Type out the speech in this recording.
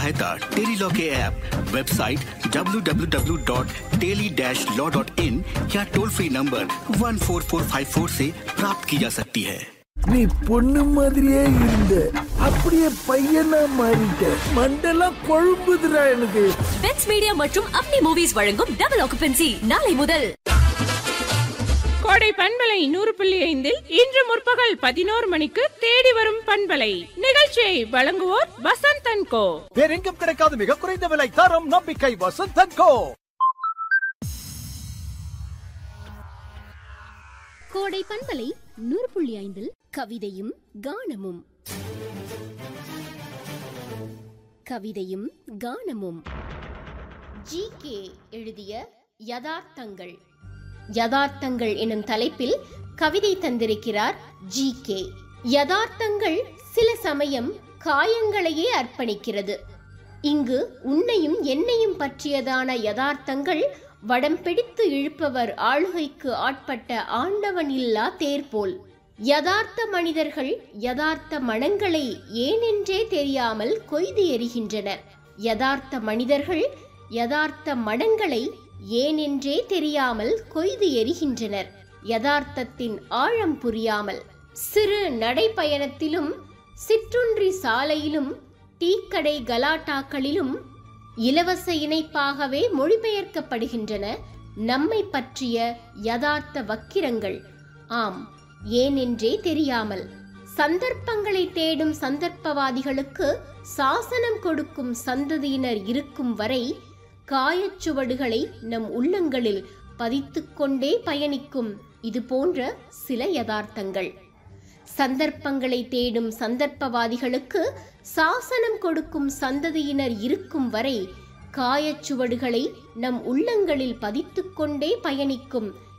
सहायता tele law के app website www.teli-law.in या टोल फ्री नंबर 14454 से प्राप्त की जा सकती है நீ பொண்ணு மாதிரியே இருந்த அப்படியே பையனா மாறிட்ட மண்டெல்லாம் கொழும்புதுடா எனக்கு பெட்ஸ் மீடியா மற்றும் அப்னி மூவிஸ் வழங்கும் டபுள் ஆக்குபென்சி நாளை முதல் கோடை பண்பலை நூறு புள்ளி ஐந்தில் இன்று முற்பகல் பதினோரு மணிக்கு தேடி வரும் பண்பலை நிகழ்ச்சியை வழங்குவோர் வசந்த் அண்ட் கோ வேறெங்கும் கிடைக்காத மிக குறைந்த விலை தரம் நம்பிக்கை வசந்தன் கோ கோடை பண்பலை நூறு புள்ளி ஐந்தில் கவிதையும் கானமும் கவிதையும் கானமும் ஜி கே எழுதிய யதார்த்தங்கள் யதார்த்தங்கள் எனும் தலைப்பில் கவிதை தந்திருக்கிறார் ஜி கே யதார்த்தங்கள் சில சமயம் காயங்களையே அர்ப்பணிக்கிறது இங்கு உன்னையும் என்னையும் பற்றியதான யதார்த்தங்கள் வடம் பிடித்து இழுப்பவர் ஆளுகைக்கு ஆட்பட்ட ஆண்டவன் இல்லா தேர் போல் யதார்த்த மனிதர்கள் யதார்த்த மனங்களை ஏனென்றே தெரியாமல் கொய்து எறிகின்றனர் யதார்த்த மனிதர்கள் யதார்த்த மனங்களை ஏனென்றே தெரியாமல் கொய்து எறிகின்றனர் யதார்த்தத்தின் ஆழம் புரியாமல் சிறு நடைப்பயணத்திலும் சிற்றுன்றி சாலையிலும் டீக்கடை கலாட்டாக்களிலும் இலவச இணைப்பாகவே மொழிபெயர்க்கப்படுகின்றன நம்மை பற்றிய யதார்த்த வக்கிரங்கள் ஆம் ஏனென்றே தெரியாமல் சந்தர்ப்பங்களை தேடும் சந்தர்ப்பவாதிகளுக்கு சாசனம் கொடுக்கும் சந்ததியினர் இருக்கும் வரை காயச்சுவடுகளை நம் உள்ளங்களில் பதித்துக்கொண்டே பயணிக்கும் இது போன்ற சில யதார்த்தங்கள் சந்தர்ப்பங்களை தேடும் சந்தர்ப்பவாதிகளுக்கு சாசனம் கொடுக்கும் சந்ததியினர் இருக்கும் வரை காயச்சுவடுகளை நம் உள்ளங்களில் பதித்துக்கொண்டே பயணிக்கும்